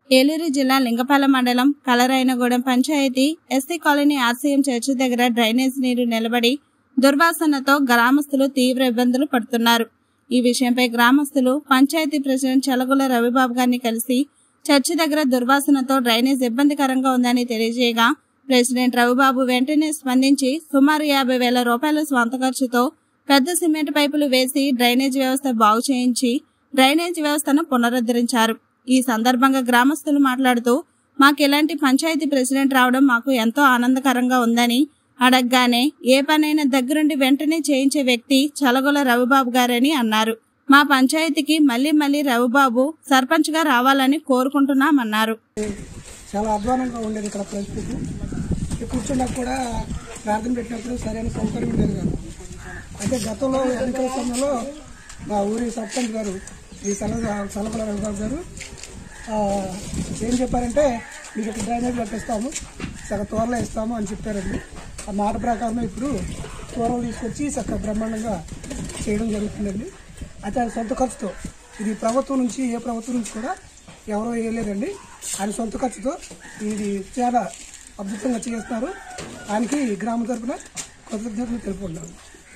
ఏలూరు జిల్లా లింగపాలెం మండలం Kalarainagudem panchayat SC colony RCM church దగ్గర డ్రైనేజ్ నీరు నిలబడి దుర్వాసనతో గ్రామస్తులు తీవ్ర ఇబ్బందులు పడుతున్నారు ఈ విషయంపై గ్రామస్తులు పంచాయతీ ప్రెసిడెంట్ చలగుల రవిబాబు గారిని కలిసి చర్చి దగ్గర దుర్వాసనతో డ్రైనేజ్ ఇబ్బందికరంగా ఉందని తెలియజేయగా ప్రెసిడెంట్ రవిబాబు వెంటనే స్పందించి సుమారు యాభై వేల రూపాయల స్వంత ఖర్చుతో పెద్ద సిమెంట్ పైపులు వేసి డ్రైనేజ్ వ్యవస్థ బాగు చేయించి డ్రైనేజ్ వ్యవస్థను పునరుద్ధరించారు ఈ సందర్భంగా గ్రామస్తులు మాట్లాడుతూ మాకు ఇలాంటి పంచాయతీ ప్రెసిడెంట్ రావడం మాకు ఎంతో ఆనందకరంగా ఉందని అడగగానే ఏ పనైనా దగ్గరుండి వెంటనే చేయించే వ్యక్తి చలగొల రవిబాబు గారని అన్నారు మా పంచాయతీకి మళ్ళీ మళ్ళీ రవిబాబు సర్పంచ్ గా రావాలని కోరుకుంటున్నామన్నారు చాలా అధ్వానంగా ఉండేది ఇక్కడ పరిస్థితి ఈ కూర్చున్నప్పుడు కూడా ప్రార్థన పెట్టినప్పుడు సరైన సౌకర్యం ఉండేది కాదు అయితే గతంలో ఎన్నికల సమయంలో మా ఊరి సర్పంచ్ గారు ఈ సల సలపల రవిబాబు గారు ఆ, ఏం చెప్పారంటే మీకు ఇక్కడ డ్రైనేజ్ కట్టిస్తాము సగ తోరలో ఇస్తాము అని చెప్పారండి ఆ మాట ప్రకారం ఇప్పుడు తోరలు తీసుకొచ్చి చక్కగా బ్రహ్మాండంగా చేయడం జరుగుతుందండి అయితే ఆయన సొంత ఖర్చుతో ఇది ప్రభుత్వం నుంచి ఏ ప్రభుత్వం నుంచి కూడా ఎవరో వేయలేదండి ఆయన సొంత ఖర్చుతో ఇది చాలా అద్భుతంగా చేస్తున్నారు ఆయనకి గ్రామ తరపున కృతజ్ఞతలు తెలుపుకుంటాను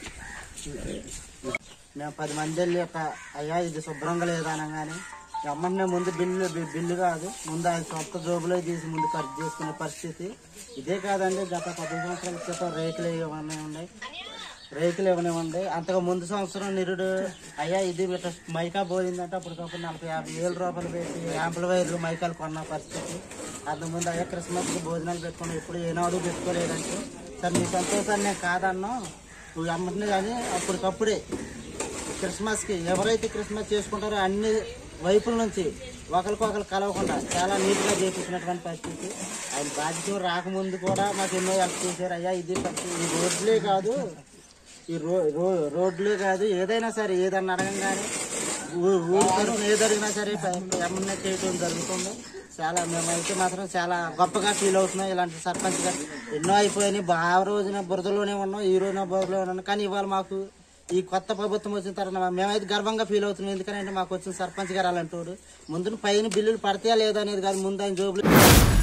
మేము పది మంది వెళ్ళి ఒక అయ్యా ఇది శుభ్రంగా లేదు అనగానే ఎమ్మటనే ముందు బిల్లు బి- బిల్లు కాదు ముందు ఆయన సొంత జోబులో తీసి ముందు ఖర్చు చేసుకునే పరిస్థితి ఇదే కాదండి గత పది సంవత్సరాల క్రితం రేకులు ఇవన్నీ ఉన్నాయి రేకులు ఇవన్నీ ఉన్నాయి అంతకు ముందు సంవత్సరం నిరుడు అయ్యా ఇది ఇట్లా మైకా పోయిందంటే అప్పటికప్పుడు నలభై యాభై వేల రూపాయలు పెట్టి యాంప్లవైర్లు మైకాలు కొన్న పరిస్థితి అంతకుముందు అయ్యా క్రిస్మస్కి భోజనాలు పెట్టుకుని ఎప్పుడు ఏనాడు పెట్టుకోలేదంటే సార్ మీ సంతోషాన్ని నేను కాదన్నా నువ్వు అమ్మటిని కానీ అప్పటికప్పుడే క్రిస్మస్కి ఎవరైతే క్రిస్మస్ చేసుకుంటారో అన్ని వైపుల నుంచి ఒకరికొకరు కలవకుండా చాలా నీట్గా చేపించినటువంటి పరిస్థితి ఆయన బాధ్యత రాకముందు కూడా మాకు ఎన్నో హెల్ప్ చేశారు అయ్యా ఇది పరిస్థితి ఈ రోడ్లే కాదు ఈ రో రో రోడ్లే కాదు ఏదైనా సరే ఏదన్నా అడగంగానే ఊ- ఊరు తరఫున ఏది అడిగినా సరే ఎమ్మెల్యే చేయడం జరుగుతుంది చాలా మేమైతే మాత్రం చాలా గొప్పగా ఫీల్ అవుతున్నాం ఇలాంటి సర్పంచ్ గారు ఎన్నో అయిపోయినాయి బా ఆ రోజున బురదలోనే ఉన్నాం ఈ రోజున బురదలోనే ఉన్నాం కానీ ఇవాళ మాకు ఈ కొత్త ప్రభుత్వం వచ్చిన తర్వాత మేమైతే గర్వంగా ఫీల్ అవుతున్నాం ఎందుకంటే మాకు వచ్చిన సర్పంచ్ గారు అలాంటి వాడు ముందు పైన బిల్లులు పడతాయా లేదా అనేది కాదు ముందు ఆయన జోబులు